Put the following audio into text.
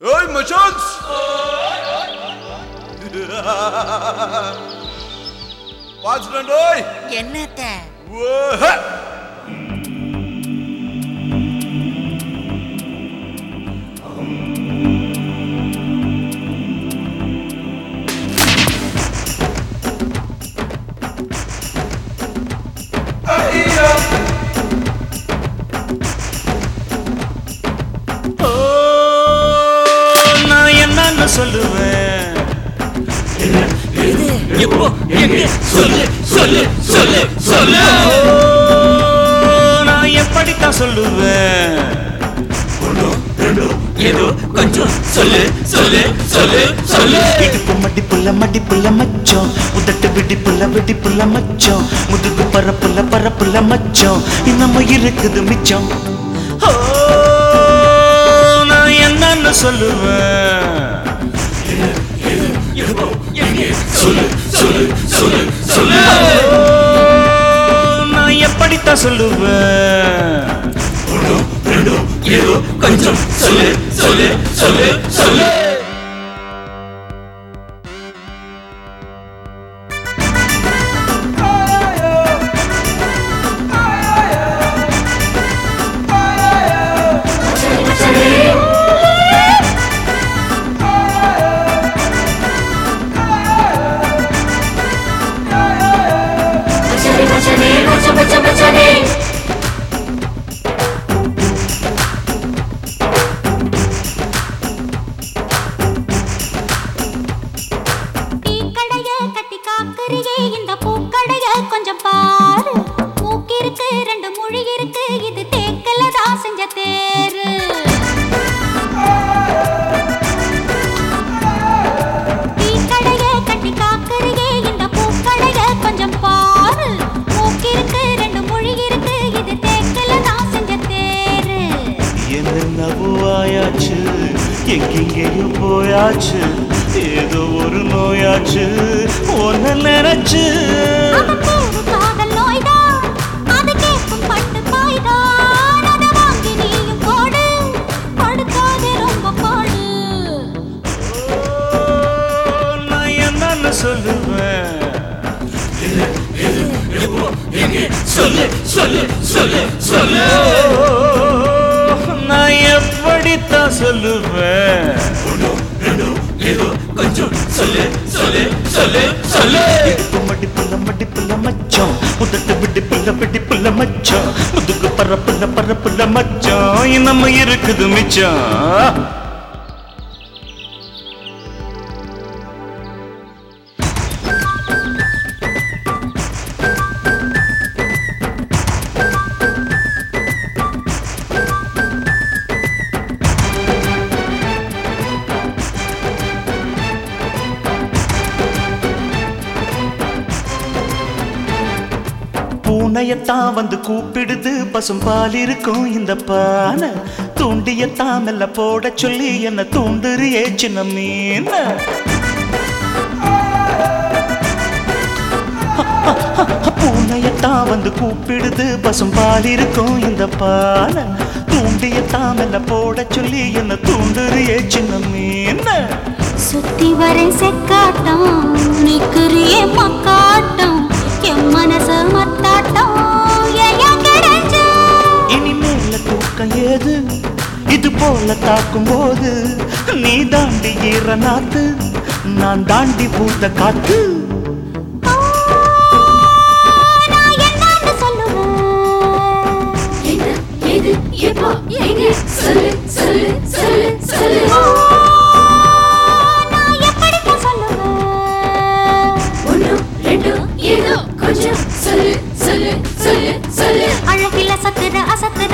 ஏய் மச்சான்ஸ் பாத்துட்டேன் டேய் என்னத்த ஓஹே. ஓ, நான் என்னன்னு சொல்லுவேன் எப்போ எங்க சொல்லு சொல்லு சொல்லு சொல்லு ஓ, நான் எப்படித்தான் சொல்லுவேன் ஏதோ கொஞ்சம் சொல்லு சொல்லு சொல்லு சொல்லு இடுப்பு மடிப்புள்ள மடிப்புள்ள மச்சம் உதட்டு விடிப்புள்ள விடிப்புள்ள மச்சம் முதுகு பரப்புள்ள பரப்புள்ள மச்சம் இன்னமும் இருக்குது மிச்சம் ஓ, நான் என்னன்னு சொல்லுவேன் எப்போ எங்க சொல்லு சொல்லு சொல்லு சொல்லு ஓ, நான் எப்படித்தான் சொல்லுவேன் ஏதோ கொஞ்சம் சொல்லு சொல்லு சொல்லு சொல்லு மச்சானே மச்சானே மச்சான் மச்சான் மச்சானே டீக்கடைய கட்டி காக்கறியே இந்த பூக்கடைய கொஞ்சம் பாரு மூக்கிருக்கு ரெண்டு மொழி இருக்கு இது தேக்கல தான் செஞ்ச தேரு டீக்கடைய கட்டி காக்கறியே இந்த பூக்கடைய கொஞ்சம் பாரு மூக்கிருக்கு ரெண்டு மொழி இருக்கு இது தேக்கல தான் செஞ்ச தேரு என்னென்னவோ ஆயாச்சு எங்கெங்கேயோ போயாச்சு ஏதோ ஒரு நோயாச்சு ஒன்னு நினைச்சு அவன் போடு காதல் நோய்தான் அது கேட்கும் பட்டு பாய்தான் அதை வாங்கி நீயும் போடு படுக்காதே ரொம்ப பாடு ஓ, நான் என்னன்னு சொல்லுவேன் சொல்லு சொல்லு சொல்லு சொல்லு ஓ, நான் எப்படித்தான் சொல்லுவேன் ஏதோ கொஞ்சம் சொல்லு சொல்லு சொல்லு சொல்லு இடுப்பு மடிப்புள்ள மடிப்புள்ள மச்சம் உதட்டு விடிப்புள்ள விடிப்புள்ள மச்சம் முதுகு பரப்புள்ள பரப்புள்ள மச்சம் இன்னமும் இருக்குது மிச்சம் பூனையத்தான் வந்து கூப்பிடுது பசும்பால் இருக்கும் இந்த பானை தூண்டியத்தான் மெல்ல போட சொல்லி என்ன தூண்டுறியே சின்ன மீன் பூனையத்தான் வந்து கூப்பிடுது பசும்பால் இருக்கும் இந்த பானை தூண்டியத்தான் மெல்ல போட சொல்லி என்ன தூண்டுறியே சின்ன மீன் சுத்தி வரை செக்காட்டம் நிக்கிறியே மக்காட்டம் என் மனச மத்தாட்டம் ஏயா கிடைச்ச இனிமேல தூக்கம் ஏது இது போல தாக்கும் போது நீ தாண்டி ஈர நாத்து நான் தாண்டி பூத்த காத்து நான் என்னன்னு சொல்லுவேன் என்ன ஏது எப்போ எங்க சொல்லு சொல்லு சொல்லு சொல்லு நான் எப்படித்தான் சொல்லுவேன் ஒண்ணு ரெண்டு ஏதோ கொஞ்சம் சொல்லு சொல்லு சொல்லு சொல்லு அழகில சத்துற அசத்துற